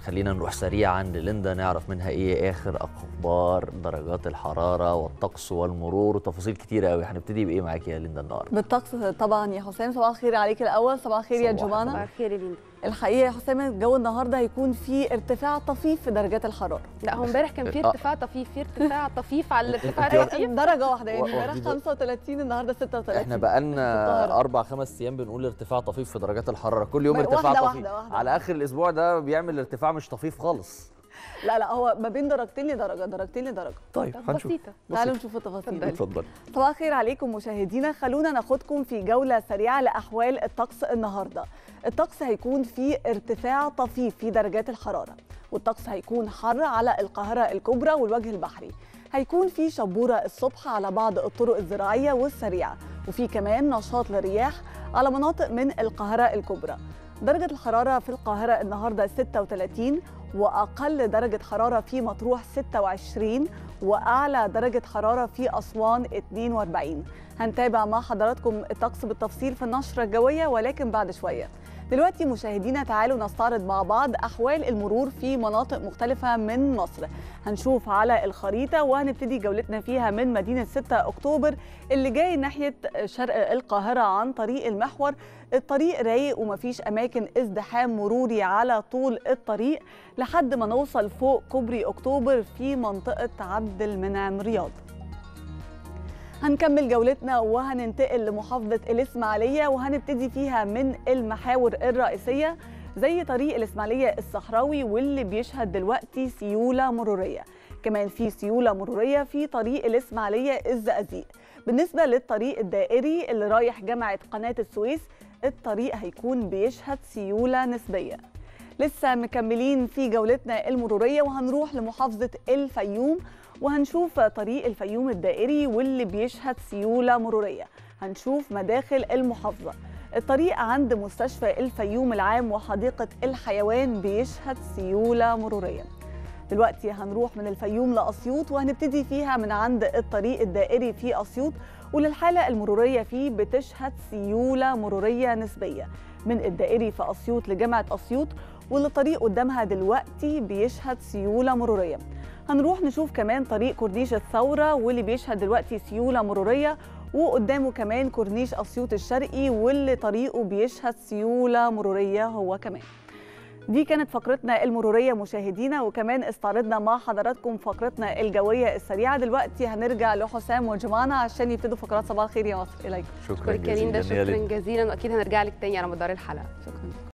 خلينا نروح سريعا لليندا نعرف منها ايه اخر اخبار درجات الحراره والطقس والمرور وتفاصيل كتيره قوي هنبتدي بايه معاكي يا ليندا النهارده بالطقس طبعا يا حسام صباح الخير عليك الاول صباح الخير يا صباح جمانه صباح الخير يا ليندا الحقيقه يا حسام الجو النهارده هيكون فيه ارتفاع طفيف في درجات الحراره لا هو امبارح كان في آه. ارتفاع طفيف في ارتفاع طفيف على الارتفاع أنت- الطفيف درجه واحده يعني و- امبارح واخدين- 35 النهارده 36 احنا في بقالنا القاهرة. اربع خمس ايام بنقول ارتفاع طفيف في درجات الحراره كل يوم ما- ارتفاع واحدة طفيف واحدة واحدة. على اخر الاسبوع ده بيعمل ارتفاع مش طفيف خالص لا لا هو ما بين درجتين لدرجه درجتين لدرجه طيب طب بسيطه تعالوا نشوف التفاصيل اتفضلي. اتفضل صباح الخير عليكم مشاهدينا خلونا ناخدكم في جولة سريعة لأحوال الطقس النهاردة الطقس هيكون فيه ارتفاع طفيف في درجات الحرارة والطقس هيكون حر على القاهرة الكبرى والوجه البحري هيكون في شبورة الصبح على بعض الطرق الزراعية والسريعة وفي كمان نشاط للرياح على مناطق من القاهرة الكبرى درجة الحرارة في القاهرة النهاردة 36 وأقل درجة حرارة في مطروح 26 وأعلى درجة حرارة في أسوان 42 هنتابع مع حضراتكم الطقس بالتفصيل في النشرة الجوية ولكن بعد شوية دلوقتي مشاهدينا تعالوا نستعرض مع بعض أحوال المرور في مناطق مختلفة من مصر هنشوف على الخريطة وهنبتدي جولتنا فيها من مدينة 6 أكتوبر اللي جاي ناحية شرق القاهرة عن طريق المحور الطريق رايق ومفيش أماكن ازدحام مروري على طول الطريق لحد ما نوصل فوق كوبري أكتوبر في منطقة عبد المنعم رياض هنكمل جولتنا وهننتقل لمحافظة الإسماعيلية وهنبتدي فيها من المحاور الرئيسية زي طريق الإسماعيلية الصحراوي واللي بيشهد دلوقتي سيولة مرورية كمان في سيولة مرورية في طريق الإسماعيلية الزقازيق بالنسبة للطريق الدائري اللي رايح جامعة قناة السويس الطريق هيكون بيشهد سيولة نسبية لسه مكملين في جولتنا المرورية وهنروح لمحافظة الفيوم وهنشوف طريق الفيوم الدائري واللي بيشهد سيولة مرورية هنشوف مداخل المحافظة الطريق عند مستشفى الفيوم العام وحديقة الحيوان بيشهد سيولة مرورية دلوقتي هنروح من الفيوم لأسيوط وهنبتدي فيها من عند الطريق الدائري في أسيوط وللحالة المرورية فيه بتشهد سيولة مرورية نسبية من الدائري في أسيوط لجامعة أسيوط واللي الطريق قدامها دلوقتي بيشهد سيولة مرورية هنروح نشوف كمان طريق كورنيش الثورة واللي بيشهد دلوقتي سيولة مرورية وقدامه كمان كورنيش أسيوط الشرقي واللي طريقه بيشهد سيولة مرورية هو كمان دي كانت فقرتنا المرورية مشاهدينا وكمان استعرضنا مع حضراتكم فقرتنا الجوية السريعة دلوقتي هنرجع لحسام وجمانة عشان يبتدوا فقرات صباح الخير يا مصر إليكم شكرا شكرا كريم ده جزيلا يا شكرا ليندا. جزيلا واكيد هنرجع لك تاني على مدار الحلقه شكرا